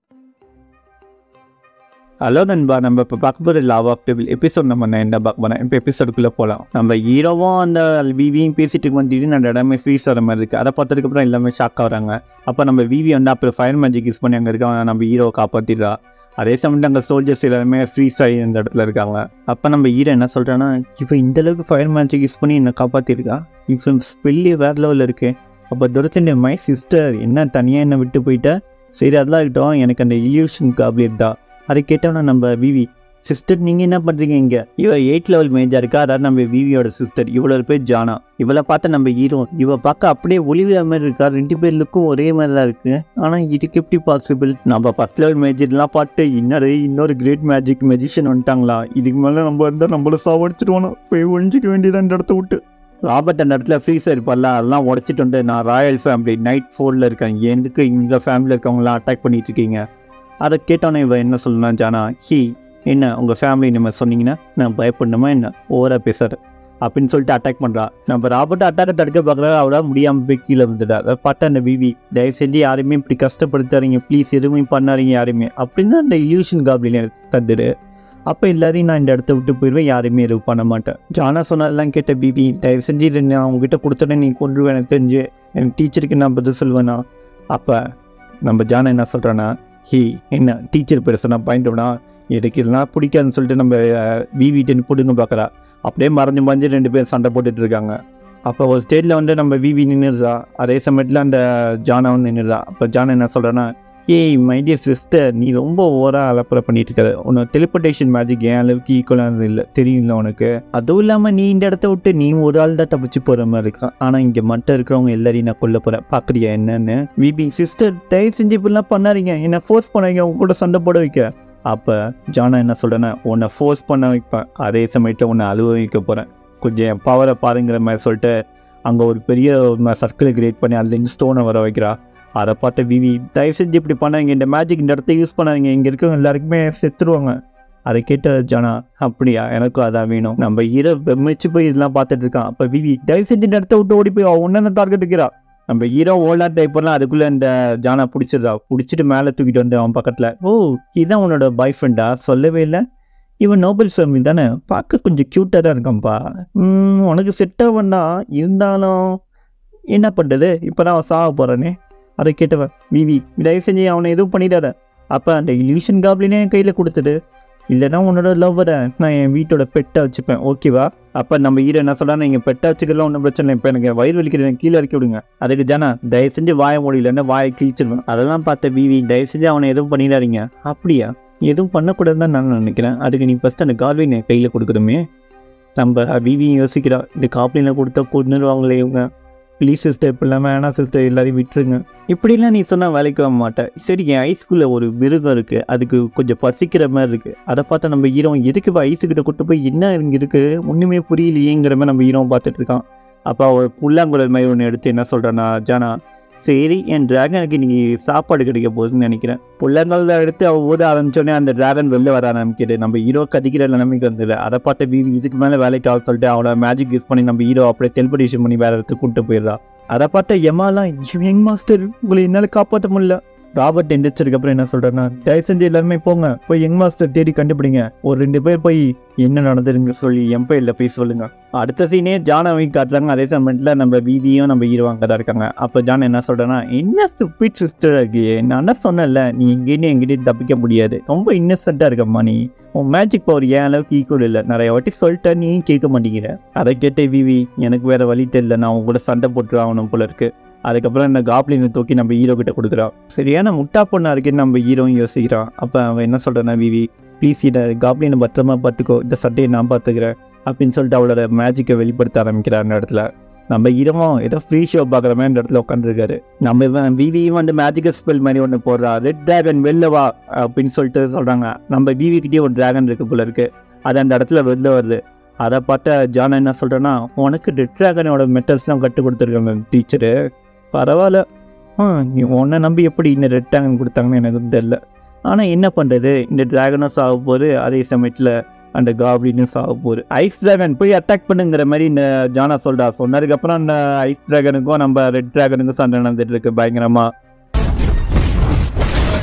hello நண்பா நம்ம இப்போ பார்க்க போகிற லாவ் ஆஃப் டேபிள் எபிசோட் நம்ம நான் என்ன பார்க்க போகிறேன் இப்போ எபிசோடுக்குள்ளே போகலாம் நம்ம ஹீரோவும் அந்த விவியும் பேசிட்டு இருக்கும் திடீர்னு அந்த இடமே ஃப்ரீஸ் வர மாதிரி இருக்குது அதை பார்த்ததுக்கப்புறம் எல்லாமே ஷாக் ஆகுறாங்க அப்போ நம்ம விவி வந்து அப்புறம் ஃபயர் மேஜிக் யூஸ் பண்ணி அங்கே இருக்க நம்ம ஹீரோவை காப்பாற்றிடுறா அதே சமயம் அங்கே சோல்ஜர்ஸ் எல்லாருமே ஃப்ரீஸ் ஆகி இந்த இடத்துல இருக்காங்க அப்போ நம்ம ஹீரோ என்ன சொல்கிறான்னா இப்போ இந்த அளவுக்கு ஃபயர் மேஜிக் யூஸ் பண்ணி என்னை காப்பாற்றிருக்கா இப்போ ஸ்பெல்லி வேறு லெவலில் இருக்கு அப்போ துரத்தின் மை சிஸ்டர் என்ன தனியாக என்னை விட்டு போயிட்டா சரி அதெல்லாம் இருக்கட்டும் எனக்கு அந்த இல்யூஷன் காப்லியட் தான் அதை கேட்டோன்னா நம்ம விவி சிஸ்டர் நீங்கள் என்ன பண்ணுறீங்க இங்கே இவ எயிட் லெவல் மேஜா இருக்கா அதாவது நம்ம விவியோட சிஸ்டர் இவ்வளோ பேர் ஜானா இவளை பார்த்த நம்ம ஹீரோ இவ பார்க்க அப்படியே ஒளிவியா மாதிரி இருக்கா ரெண்டு பேர் லுக்கும் ஒரே மாதிரி தான் இருக்கு ஆனால் இதுக்கு எப்படி பாசிபிள் நம்ம ஃபஸ்ட் லெவல் மேஜர்லாம் பார்த்து இன்னொரு இன்னொரு கிரேட் மேஜிக் மெஜிஷியன் வந்துட்டாங்களா இதுக்கு மேலே நம்ம இருந்தால் நம்மள சாவடிச்சிடுவோம் போய் ஒழிஞ்சிக்க வேண்டியது அந்த இடத்த விட்டு ராபர்ட் அந்த இடத்துல ஃப்ரீசர் இருப்பார்ல அதெல்லாம் உடச்சிட்டு வந்து நான் ராயல் ஃபேமிலி நைட் ஃபோரில் இருக்கேன் எதுக்கு இந்த ஃபேமிலியில் இருக்கவங்களாம் அட்டாக் பண்ணிட்டு இருக்கீங்க அதை கேட்டோன்னே இவன் என்ன சொல்லணும் ஜானா ஹி என்ன உங்கள் ஃபேமிலி நம்ம சொன்னீங்கன்னா நான் பயப்படணுமா என்ன ஓவராக பேசுற அப்படின்னு சொல்லிட்டு அட்டாக் பண்ணுறா நம்ம ராபர்ட் அட்டாக்கை தடுக்க பார்க்குறா அவரால் முடியாமல் போய் கீழே வந்துட்டா அதை பார்த்து அந்த பிபி தயவு செஞ்சு யாருமே இப்படி கஷ்டப்படுத்தாதீங்க ப்ளீஸ் எதுவுமே பண்ணாதீங்க யாருமே அப்படின்னு அந்த இல்யூஷன் காப்ளின் தந்துரு அப்போ எல்லாரையும் நான் இந்த இடத்த விட்டு போயிடுவேன் யாருமே எதுவும் பண்ண மாட்டேன் ஜானா சொன்னதெல்லாம் கேட்ட பிபி தயவு செஞ்சு இதை நான் உங்ககிட்ட கொடுத்தோன்னே நீ கொண்டு எனக்கு தெரிஞ்சு என் டீச்சருக்கு நான் பதில் சொல்வேனா அப்போ நம்ம ஜானா என்ன சொல்கிறான்னா ஹி என்ன டீச்சர் பெருசை நான் பயந்துவினா எனக்கு இதெல்லாம் பிடிக்காதுன்னு சொல்லிட்டு நம்ம விவிட்டு பிடுங்க பார்க்குறா அப்படியே மறைஞ்சு மறைஞ்சு ரெண்டு பேரும் சண்டை போட்டுட்டு இருக்காங்க அப்போ ஒரு ஸ்டேஜில் வந்து நம்ம விவி நின்றுதா அதே சமயத்தில் அந்த ஜானாவும் நின்றுதா அப்போ ஜானா என்ன சொல்கிறேன்னா ஏய் மை டியர் சிஸ்டர் நீ ரொம்ப ஓவராக அலப்பறை பண்ணிட்டு இருக்காரு உனக்கு டெலிபோர்டேஷன் மேஜிக் என் அளவுக்கு ஈக்குவலானது இல்லை தெரியும்ல உனக்கு அதுவும் இல்லாமல் நீ இந்த இடத்த விட்டு நீ ஒரு ஆள் தான் தப்பிச்சு போகிற மாதிரி இருக்கான் ஆனால் இங்கே மட்டும் இருக்கிறவங்க எல்லாரையும் நான் கொல்ல போகிறேன் பார்க்குறியா என்னன்னு விபி சிஸ்டர் தயவு செஞ்சு இப்படிலாம் பண்ணாதீங்க என்னை ஃபோர்ஸ் பண்ணாங்க உங்க கூட சண்டை போட வைக்க அப்போ ஜானா என்ன சொல்கிறேன்னா உன்னை ஃபோர்ஸ் பண்ண வைப்பேன் அதே சமயத்தில் உன்னை அழுவ வைக்க போகிறேன் கொஞ்சம் என் பவரை பாருங்கிற மாதிரி சொல்லிட்டு அங்கே ஒரு பெரிய சர்க்கிளை கிரியேட் பண்ணி அதுலேருந்து ஸ்டோனை வர வைக்கிறா அதை பார்த்து விவி தயவு செஞ்சு இப்படி பண்ணாங்க இந்த மேஜிக் இந்த இடத்த யூஸ் பண்ணாதீங்க இங்கே இருக்கவங்க எல்லாருக்குமே செத்துருவாங்க அதை கேட்ட ஜானா அப்படியா எனக்கும் அதான் வேணும் நம்ம ஹீரோ வெம்மிச்சு போய் இதெல்லாம் பார்த்துட்டு இருக்கான் அப்போ விவி தயவு செஞ்சு இந்த இடத்த விட்டு ஓடி போய் ஒன்னு டார்கெட் இருக்கிறா நம்ம ஹீரோ ஓலா டைப் பண்ணலாம் அதுக்குள்ளே இந்த ஜானா பிடிச்சிருந்தா பிடிச்சிட்டு மேலே தூக்கிட்டு வந்து அவன் பக்கத்தில் ஓ இதான் உன்னோட பாய் ஃப்ரெண்டா சொல்லவே இல்லை இவன் நோபல் சாமி தானே பார்க்க கொஞ்சம் க்யூட்டாக தான் இருக்கான்ப்பா ம், உனக்கு செட் ஆகண்டா இருந்தாலும் என்ன பண்ணுறது இப்போ நான் சாக போகிறேனே அதை கேட்டவன் விவி தயவு செஞ்சு அவனை எதுவும் பண்ணிடாத அப்போ அந்த இல்யூஷன் காப்ளினே என் கையில் கொடுத்துடு இல்லைன்னா உன்னோட லவ்வரை நான் என் வீட்டோட பெட்டை வச்சுப்பேன் ஓகேவா அப்போ நம்ம ஹீரோ என்ன சொல்கிறா நீங்கள் பெட்டை வச்சுக்கலாம் ஒன்றும் பிரச்சனை இல்லை இப்போ எனக்கு வயிறு வலிக்கிறேன் கீழே இறக்கி விடுங்க அதுக்கு ஜானா தயவு செஞ்சு வாய முடியலன்னா வாயை கிழிச்சிருவேன் அதெல்லாம் பார்த்த விவி தயவு செஞ்சு அவனை எதுவும் பண்ணிடாதீங்க அப்படியா எதுவும் பண்ணக்கூடாதுன்னு தான் நான் நினைக்கிறேன் அதுக்கு நீ ஃபஸ்ட் அந்த கால்வின் என் கையில் கொடுக்குறோமே நம்ம விவி யோசிக்கிறா இந்த காப்ளினில் கொடுத்தா கொண்டுருவாங்களே இவங்க ப்ளீஸ் சிஸ்டர் இப்படிலாம் வேணாம் சிஸ்டர் எல்லாரையும் விட்டுருங்க இப்படிலாம் நீ சொன்னால் வேலைக்கு வர மாட்டேன் சரி என் ஐஸ்குள்ளே ஒரு மிருகம் இருக்குது அதுக்கு கொஞ்சம் பசிக்கிற மாதிரி இருக்குது அதை பார்த்தா நம்ம ஹீரோ எதுக்கு இப்போ ஐஸுக்கிட்ட கூட்டு போய் என்ன இங்கே இருக்குது ஒன்றுமே புரியலையேங்கிற மாதிரி நம்ம ஹீரோ பார்த்துட்டு இருக்கான் அப்போ அவள் புல்லாங்குழல் மாதிரி ஒன்று எடுத்து என்ன சொல்கிறானா ஜானா சரி என் டிராகனுக்கு இன்னைக்கு சாப்பாடு கிடைக்க போகுதுன்னு நினைக்கிறேன் புள்ளங்கள் எடுத்து அவள் ஊத ஆரம்பிச்சோடனே அந்த டிராகன் வெளில வர ஆரம்பிக்குது நம்ம ஹீரோ கதிக்கிற நிலைமைக்கு வந்தது அதை பார்த்து பிவி இதுக்கு மேலே வேலைக்கு ஆக சொல்லிட்டு அவளை மேஜிக் யூஸ் பண்ணி நம்ம ஹீரோ அப்படியே டெலிபரேஷன் பண்ணி வேற இடத்துக்கு கூட்டு போயிடுறா அதை பார்த்த எம்மாலாம் யங் மாஸ்டர் உங்களை என்னால் காப்பாற்ற முடியல ராபர்ட் எந்திரிச்சதுக்கு அப்புறம் என்ன சொல்றேன்னா தயவு செஞ்சு எல்லாருமே போங்க போய் யங் மாஸ்டர் தேடி கண்டுபிடிங்க ஒரு ரெண்டு பேர் போய் என்ன நடந்ததுன்னு சொல்லி எம்பையில் போய் சொல்லுங்க அடுத்த சீனே ஜானை வாங்கி காட்டுறாங்க அதே சமயத்தில் நம்ம வீதியும் நம்ம ஹீரோ அங்கே தான் இருக்காங்க அப்போ ஜான் என்ன சொல்கிறேன்னா என்ன ஸ்டூபிட் சிஸ்டர் இருக்கியே நான் என்ன சொன்னேன்ல நீ எங்கேயும் எங்கிட்டயும் தப்பிக்க முடியாது ரொம்ப இன்னசென்ட்டாக இருக்கம்மா நீ உன் மேஜிக் பவர் ஏன் அளவுக்கு ஈக்குவல் இல்லை நிறைய வாட்டி சொல்லிட்டேன் நீ கேட்க மாட்டேங்கிற அதை கேட்ட விவி எனக்கு வேற வழி தெரியல நான் உன் கூட சண்டை போட்டு ஆகணும் போல இருக்கு அதுக்கப்புறம் இந்த காப்ளினை தூக்கி நம்ம ஹீரோ கிட்ட கொடுக்குறான் சரியான முட்டா பொண்ணா இருக்கேன்னு நம்ம ஹீரோவும் யோசிக்கிறான் அப்போ அவன் என்ன சொல்கிறான்னா விவி ப்ளீஸ் இதை காப்ளினை பத்திரமா பார்த்துக்கோ இந்த சட்டையை நான் பார்த்துக்கிறேன் அப்படின்னு சொல்லிட்டு அவளோட மேஜிக்கை வெளிப்படுத்த ஆரம்பிக்கிறார் அந்த இடத்துல நம்ம ஹீரோவும் ஏதோ ஃப்ரீ ஷோ பார்க்குற மாதிரி இந்த இடத்துல உட்காந்துருக்காரு நம்ம இவன் விவியும் வந்து மேஜிக்கல் ஸ்பெல் மாதிரி ஒன்று போடுறா ரெட் டிராகன் வெளில வா அப்படின்னு சொல்லிட்டு சொல்கிறாங்க நம்ம விவி கிட்டே ஒரு டிராகன் இருக்கு போல இருக்கு அது அந்த இடத்துல வெளில வருது அதை பார்த்த ஜான் என்ன சொல்கிறேன்னா உனக்கு ரெட் டிராகனோட மெட்டல்ஸ்லாம் கற்றுக் கொடுத்துருக்காங்க டீச்சரு பரவாயில்ல ஆ நீ உன்னை நம்பி எப்படி இந்த ரெட் டிராகன் கொடுத்தாங்கன்னு எனக்கு தெரியல ஆனால் என்ன பண்ணுறது இந்த டிராகனும் சாக போகுது அதே சமயத்தில் அந்த காப்ளினும் சாக போகுது ஐஸ் டிராகன் போய் அட்டாக் பண்ணுங்கிற மாதிரி இந்த ஜானா சொல்றா சொன்னதுக்கப்புறம் அந்த ஐஸ் டிராகனுக்கும் நம்ம ரெட் டிராகனுக்கும் சண்டை நடந்துட்டு இருக்கு பயங்கரமா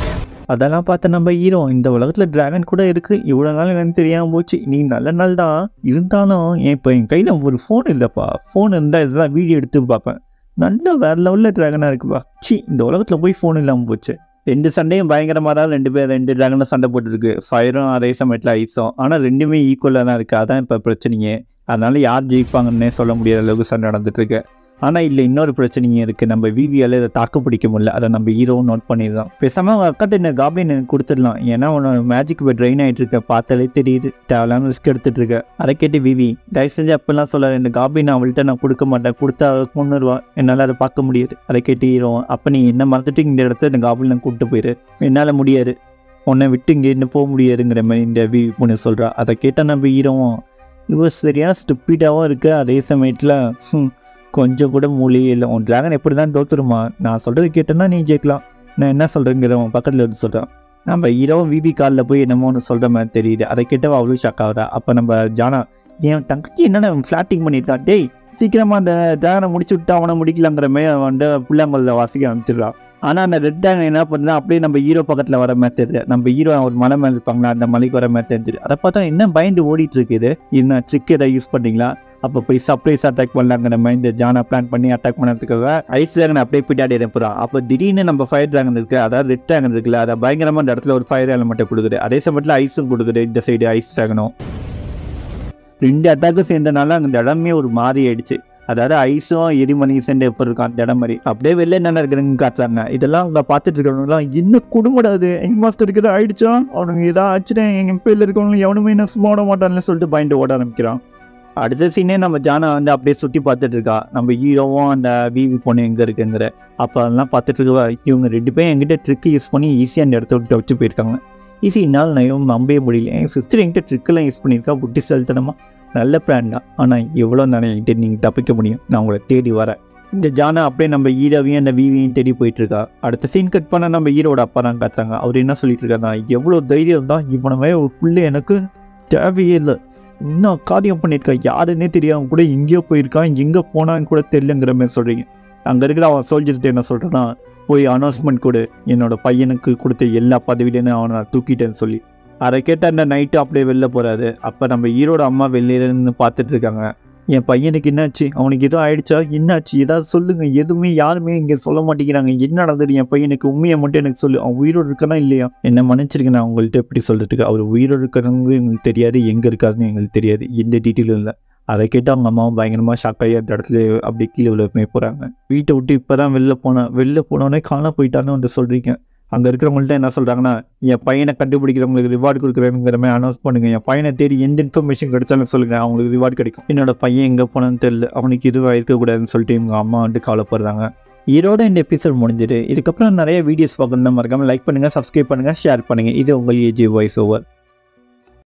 அதெல்லாம் பார்த்து நம்ம ஹீரோ இந்த உலகத்தில் டிராகன் கூட இருக்குது இவ்வளோ நாள் எனக்கு தெரியாமல் போச்சு நீ நல்ல நாள் தான் இருந்தாலும் என் இப்போ என் கையில் ஒரு ஃபோன் இல்லைப்பா ஃபோன் இருந்தால் இதெல்லாம் வீடியோ எடுத்து பார்ப்பேன் நல்ல வேற லெவலில் ட்ராகனாக இருக்குப்பா சி இந்த உலகத்தில் போய் ஃபோன் இல்லாமல் போச்சு ரெண்டு சண்டையும் பயங்கரமாக தான் ரெண்டு பேர் ரெண்டு ட்ராகனும் சண்டை போட்டுருக்கு ஃபயரும் அதே சமயத்தில் ஐஸும் ஆனால் ரெண்டுமே ஈக்குவலாக தான் இருக்குது அதான் இப்போ பிரச்சனையே அதனால யார் ஜெயிப்பாங்கன்னே சொல்ல முடியாத அளவுக்கு சண்டை நடந்துட்டு இருக்கு ஆனால் இல்லை இன்னொரு பிரச்சனையும் இருக்குது நம்ம விவியால் இதை தாக்கு பிடிக்க முடியல அதை நம்ம ஹீரோவும் நோட் பண்ணிடலாம் பேசாமல் அவங்க அக்காட்ட என்ன காப்ளின் எனக்கு கொடுத்துடலாம் ஏன்னா உன்னோட மேஜிக் இப்போ ட்ரெயின் ஆகிட்டு இருக்க பார்த்தாலே தெரியுது தேவையில்லாம ரிஸ்க் எடுத்துட்டு இருக்க அதை கேட்டு விவி தயவு செஞ்சு அப்பெல்லாம் சொல்ல இந்த காப்ளின் அவள்கிட்ட நான் கொடுக்க மாட்டேன் கொடுத்தா கொண்டுருவா என்னால் அதை பார்க்க முடியாது அதை கேட்டு ஹீரோ அப்போ நீ என்ன மறந்துட்டு இந்த இடத்த இந்த காப்ளினை கூப்பிட்டு போயிரு என்னால் முடியாது உன்னை விட்டு இங்கே இன்னும் போக முடியாதுங்கிற மாதிரி இந்த விவி பொண்ணு சொல்கிறா அதை கேட்டால் நம்ம ஹீரோவும் இவ சரியான ஸ்டூப்பிடாகவும் இருக்கு அதே சமயத்தில் ஹம், கொஞ்சம் கூட மூலிகை இல்லை உன் டிராகன் எப்படி தான் தோத்துருமா நான் சொல்கிறது கேட்டேன்னா நீ ஜெயிக்கலாம் நான் என்ன சொல்கிறேங்கிற உன் பக்கத்தில் இருந்து சொல்கிறேன் நம்ம ஹீரோ விபி காலில் போய் என்னமோ ஒன்று சொல்கிற மாதிரி தெரியுது அதை கேட்டவ அவ்வளோ ஷாக் ஆகுறா அப்போ நம்ம ஜானா என் தங்கச்சி என்னென்ன ஃப்ளாட்டிங் பண்ணியிருக்கான் டேய் சீக்கிரமாக அந்த டிராகனை முடிச்சு விட்டு அவனை முடிக்கலாங்கிற மாதிரி அவன் வந்து புள்ளாங்கல்ல வாசிக்க ஆரம்பிச்சிடுறான் ஆனால் அந்த ரெட் டிராகன் என்ன பண்ணுறா அப்படியே நம்ம ஹீரோ பக்கத்தில் வர மாதிரி தெரியல நம்ம ஹீரோ ஒரு மலை மேலே இருப்பாங்களா அந்த மலைக்கு வர மாதிரி தெரிஞ்சுது அதை பார்த்தா என்ன பயந்து ஓடிட்டு இருக்குது என்ன ட்ரிக் எதாவது யூஸ் பண்ணீங்களா அப்போ போய் சர்ப்ரைஸ் அட்டாக் பண்ணலாங்கிற மாதிரி இந்த ஜானா பிளான் பண்ணி அட்டாக் பண்ணதுக்காக ஐஸ் டிராகன் அப்படியே பின்னாடி அனுப்புறா அப்போ திடீர்னு நம்ம ஃபயர் டிராகன் இருக்கு அதாவது ரெட் டிராகன் இருக்குல்ல அதை பயங்கரமாக அந்த இடத்துல ஒரு ஃபயர் எலமெண்ட்டை கொடுக்குது அதே சமயத்தில் ஐஸும் கொடுக்குது இந்த சைடு ஐஸ் டிராகனும் ரெண்டு அட்டாக்கும் சேர்ந்தனால அந்த இடமே ஒரு மாறி ஆயிடுச்சு அதாவது ஐஸும் எரிமணி சேர்ந்து எப்படி இருக்கும் அந்த இடம் மாதிரி அப்படியே வெளில என்ன இருக்குதுன்னு காட்டுறாங்க இதெல்லாம் அவங்க பார்த்துட்டு இருக்கிறவங்களாம் என்ன குடும்படாது எங்க மாஸ்டருக்கு ஏதோ ஆயிடுச்சா அவனுங்க ஏதாவது ஆச்சுன்னா எங்கள் பேரில் இருக்கவங்க எவனுமே என்ன சும்மா விட மாட்டான்னு சொல்லிட்டு பயந்து ஓட ஆரம்பிக்கிறான் அடுத்த சீனே நம்ம ஜானா வந்து அப்படியே சுற்றி பார்த்துட்டு இருக்கா நம்ம ஹீரோவும் அந்த விவி பொண்ணு எங்கே இருக்குங்கிற அப்போ அதெல்லாம் பார்த்துட்டு இருக்கா இவங்க ரெண்டு பேரும் என்கிட்ட ட்ரிக் யூஸ் பண்ணி ஈஸியாக அந்த இடத்த விட்டு வச்சு போயிருக்காங்க ஈஸி என்னால் நான் இவன் நம்பவே முடியல என் சிஸ்டர் என்கிட்ட ட்ரிக்கெல்லாம் யூஸ் பண்ணியிருக்கா புட்டி செலுத்தணுமா நல்ல பிளான் தான் ஆனால் எவ்வளோ நாள் என்கிட்ட நீங்கள் தப்பிக்க முடியும் நான் உங்களை தேடி வரேன் இந்த ஜானா அப்படியே நம்ம ஹீரோவையும் அந்த விவியும் தேடி போயிட்டு இருக்கா அடுத்த சீன் கட் பண்ண நம்ம ஹீரோட அப்பா தான் காட்டுறாங்க அவர் என்ன சொல்லிட்டு இருக்காருன்னா எவ்வளோ தைரியம் தான் இவனவே ஒரு புள்ளை எனக்கு தேவையே இல்லை இன்னும் காரியம் பண்ணியிருக்கா யாருன்னே தெரியாம கூட எங்கேயோ போயிருக்கான் எங்கே போனான்னு கூட தெரியலங்கிற மாதிரி சொல்கிறீங்க அங்கே இருக்கிற அவன் சோல்ஜர்கிட்ட என்ன சொல்கிறேன்னா போய் அனௌன்ஸ்மெண்ட் கொடு என்னோட பையனுக்கு கொடுத்த எல்லா பதவியிலேயும் அவனை நான் தூக்கிட்டேன்னு சொல்லி அதை கேட்ட அந்த நைட்டு அப்படியே வெளில போகிறாரு அப்போ நம்ம ஈரோட அம்மா வெளியிலன்னு பார்த்துட்டு இருக்காங்க என் பையனுக்கு என்னாச்சு அவனுக்கு எதுவும் ஆயிடுச்சா என்னாச்சு ஏதாவது சொல்லுங்க எதுவுமே யாருமே இங்கே சொல்ல மாட்டேங்கிறாங்க என்ன நடந்தது என் பையனுக்கு உண்மையை மட்டும் எனக்கு சொல்லு அவன் உயிரோடு இருக்கானா இல்லையா என்ன மன்னிச்சிருக்க நான் உங்கள்கிட்ட எப்படி சொல்றதுக்கு அவர் உயிரோடு இருக்கிறவங்க எங்களுக்கு தெரியாது எங்கே இருக்காருன்னு எங்களுக்கு தெரியாது எந்த டீட்டெயிலும் இல்லை அதை கேட்டு அவங்க அம்மாவும் பயங்கரமாக ஷாக் ஆகி அந்த இடத்துல அப்படியே கீழே விழ போகிறாங்க வீட்டை விட்டு இப்போ தான் வெளில போனேன் வெளில போனோடனே காண போயிட்டான்னு வந்து சொல்கிறீங்க அங்கே இருக்கிறவங்கள்ட்ட என்ன சொல்கிறாங்கன்னா என் பையனை கண்டுபிடிக்கிறவங்களுக்கு ரிவார்டு கொடுக்குறேங்கிற மாதிரி அனௌன்ஸ் பண்ணுங்க என் பையனை தேடி எந்த இன்ஃபர்மேஷன் கிடைச்சாலும் சொல்லுங்கள் அவங்களுக்கு ரிவார்டு கிடைக்கும் என்னோட பையன் எங்கே போனான்னு தெரியல அவனுக்கு இதுவாக இருக்கக்கூடாதுன்னு சொல்லிட்டு இவங்க அம்மா வந்து கவலைப்படுறாங்க இதோட இந்த எபிசோட் முடிஞ்சிடு இதுக்கப்புறம் நிறைய வீடியோஸ் பார்க்கணும்னா மறக்காம லைக் பண்ணுங்கள் சப்ஸ்கிரைப் பண்ணுங்கள் ஷேர் பண்ணுங்கள் இது உங்கள் ஏஜி வாய்ஸ் ஓவர்